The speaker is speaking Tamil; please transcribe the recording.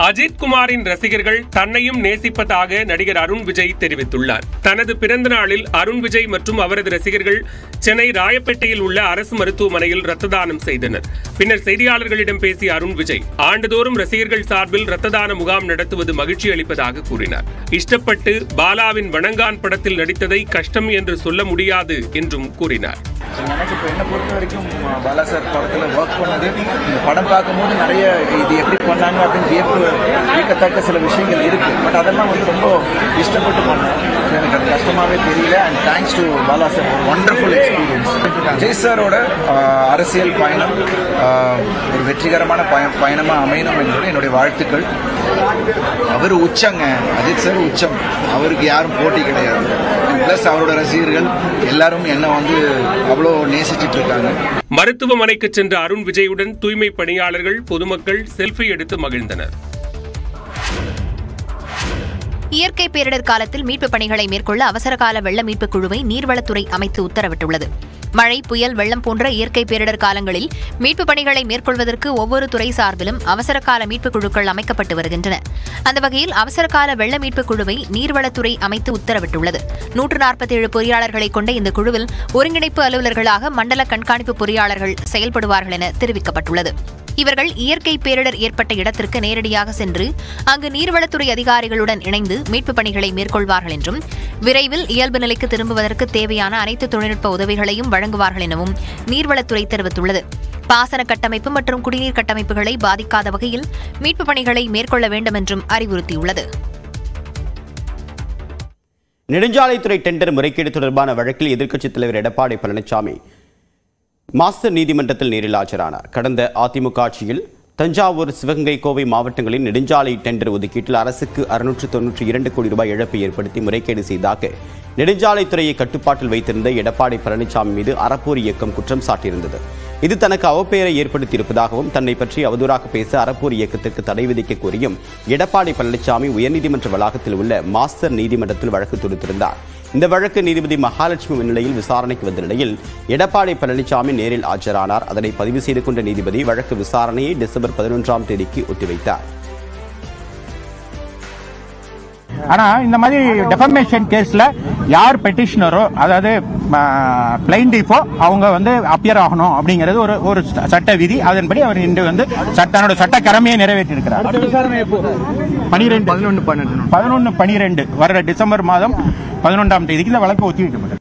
அஜித் குமாரின் ரசிகர்கள் தன்னையும் நேசிப்பதாக நடிகர் அருண் விஜய் தெரிவித்துள்ளார் தனது பிறந்த நாளில் அருண் விஜய் மற்றும் அவரது ரசிகர்கள் சென்னை ராயப்பேட்டையில் உள்ள அரசு மருத்துவமனையில் ரத்த தானம் செய்தனர் பின்னர் செய்தியாளர்களிடம் பேசிய அருண் விஜய் ஆண்டுதோறும் ரசிகர்கள் சார்பில் ரத்த தான முகாம் நடத்துவது மகிழ்ச்சி அளிப்பதாக கூறினார் இஷ்டப்பட்டு பாலாவின் வணங்கான் படத்தில் நடித்ததை கஷ்டம் என்று சொல்ல முடியாது என்றும் கூறினார் எனக்கு இப்போ என்னை பொறுத்த வரைக்கும் அஹ், பாலா சார் படத்தில் ஒர்க் பண்ணது இந்த படம் பார்க்கும்போது நிறைய இது எப்படி பண்ணாங்க அப்படின்னு வியப்பு வியக்கத்தக்க சில விஷயங்கள் இருக்கு பட் அதெல்லாம் வந்து ரொம்ப இஷ்டப்பட்டு பண்ணேன் So, எனக்கு அது கஷ்டமாவே தெரியல and thanks to Bala sir wonderful experience Jai சாரோட அஹ், அரசியல் பயணம் அஹ், ஒரு வெற்றிகரமான பய பயணமாக அமையணும் என்பது என்னுடைய வாழ்த்துக்கள் அவர் உச்சங்க அஜித் சார் உச்சம் அவருக்கு யாரும் போட்டி கிடையாது ப்ளஸ் அவரோட ரசிகர்கள் எல்லாரும் என்ன வந்து அவ்வளோ நேசிச்சிட்டு இருக்காங்க மருத்துவமனைக்கு சென்ற அருண் விஜயுடன் தூய்மை பணியாளர்கள் பொதுமக்கள் செல்ஃபி எடுத்து மகிழ்ந்தனர் இயற்கை பேரிடர் காலத்தில் மீட்புப் பணிகளை மேற்கொள்ள அவசரகால வெள்ள மீட்புக் குழுவை நீர்வளத்துறை அமைத்து உத்தரவிட்டுள்ளது மழை புயல் வெள்ளம் போன்ற இயற்கை பேரிடர் காலங்களில் மீட்புப் பணிகளை மேற்கொள்வதற்கு ஒவ்வொரு துறை சார்பிலும் அவசரகால மீட்புக் குழுக்கள் அமைக்கப்பட்டு வருகின்றன அந்த வகையில் அவசரகால வெள்ள மீட்புக் குழுவை நீர்வளத்துறை அமைத்து உத்தரவிட்டுள்ளது நூற்று நாற்பத்தேழு பொறியாளர்களை கொண்ட இந்த குழுவில் ஒருங்கிணைப்பு அலுவலர்களாக மண்டல கண்காணிப்பு பொறியாளர்கள் செயல்படுவார்கள் என தெரிவிக்கப்பட்டுள்ளது இவர்கள் இயற்கை பேரிடர் ஏற்பட்ட இடத்திற்கு நேரடியாக சென்று அங்கு நீர்வளத்துறை அதிகாரிகளுடன் இணைந்து மீட்புப் பணிகளை மேற்கொள்வார்கள் என்றும் விரைவில் இயல்பு நிலைக்கு திரும்புவதற்கு தேவையான அனைத்து தொழில்நுட்ப உதவிகளையும் வழங்குவார்கள் எனவும் நீர்வளத்துறை தெரிவித்துள்ளது பாசன கட்டமைப்பு மற்றும் குடிநீர் கட்டமைப்புகளை பாதிக்காத வகையில் மீட்புப் பணிகளை மேற்கொள்ள வேண்டும் என்றும் அறிவுறுத்தியுள்ளது நெடுஞ்சாலைத்துறை டெண்டர் முறைகேடு தொடர்பான வழக்கில் எதிர்க்கட்சித் தலைவர் எடப்பாடி பழனிசாமி மாஸ்டர் நீதிமன்றத்தில் நேரில் ஆஜரானார் கடந்த அதிமுக ஆட்சியில் தஞ்சாவூர் சிவகங்கை கோவை மாவட்டங்களில் நெடுஞ்சாலை டெண்டர் ஒதுக்கீட்டில் அரசுக்கு அறுநூற்று தொன்னூற்றி இரண்டு கோடி ரூபாய் இழப்பை ஏற்படுத்தி முறைகேடு செய்தாக நெடுஞ்சாலைத்துறையை கட்டுப்பாட்டில் வைத்திருந்த எடப்பாடி பழனிசாமி மீது அறப்போர் இயக்கம் குற்றம் சாட்டியிருந்தது இது தனக்கு அவப்பெயரை ஏற்படுத்தியிருப்பதாகவும் தன்னை பற்றி அவதூறாக பேச அறப்போர் இயக்கத்திற்கு தடை விதிக்க கோரியும் எடப்பாடி பழனிசாமி உயர்நீதிமன்ற வளாகத்தில் உள்ள மாஸ்டர் நீதிமன்றத்தில் வழக்கு தொடுத்திருந்தார் இந்த வழக்கு நீதிபதி மகாலட்சுமி முன்னிலையில் விசாரணைக்கு வந்த நிலையில் எடப்பாடி பழனிசாமி நேரில் ஆஜரானார் அதனை பதிவு செய்து கொண்ட நீதிபதி வழக்கு விசாரணையை டிசம்பர் பதினொன்றாம் தேதிக்கு ஒத்திவைத்தார் ஆனா இந்த மாதிரி டெஃபமேஷன் கேஸ்ல யார் பெட்டிஷனரோ அதாவது பிளைண்டிஃபோ அவங்க வந்து அப்பியர் ஆகணும் அப்படிங்கிறது ஒரு ஒரு சட்ட விதி அதன்படி அவர் இன்று வந்து சட்ட- தன்னோட சட்ட கடமையை நிறைவேற்றி இருக்கிறார் பனிரெண்டு பதினொன்று பன்னெண்டு பதினொன்று பனிரெண்டு வர்ற டிசம்பர் மாதம் பதினொன்றாம் தேதிக்கு இந்த வழக்கு ஒத்தி வைக்கப்படும்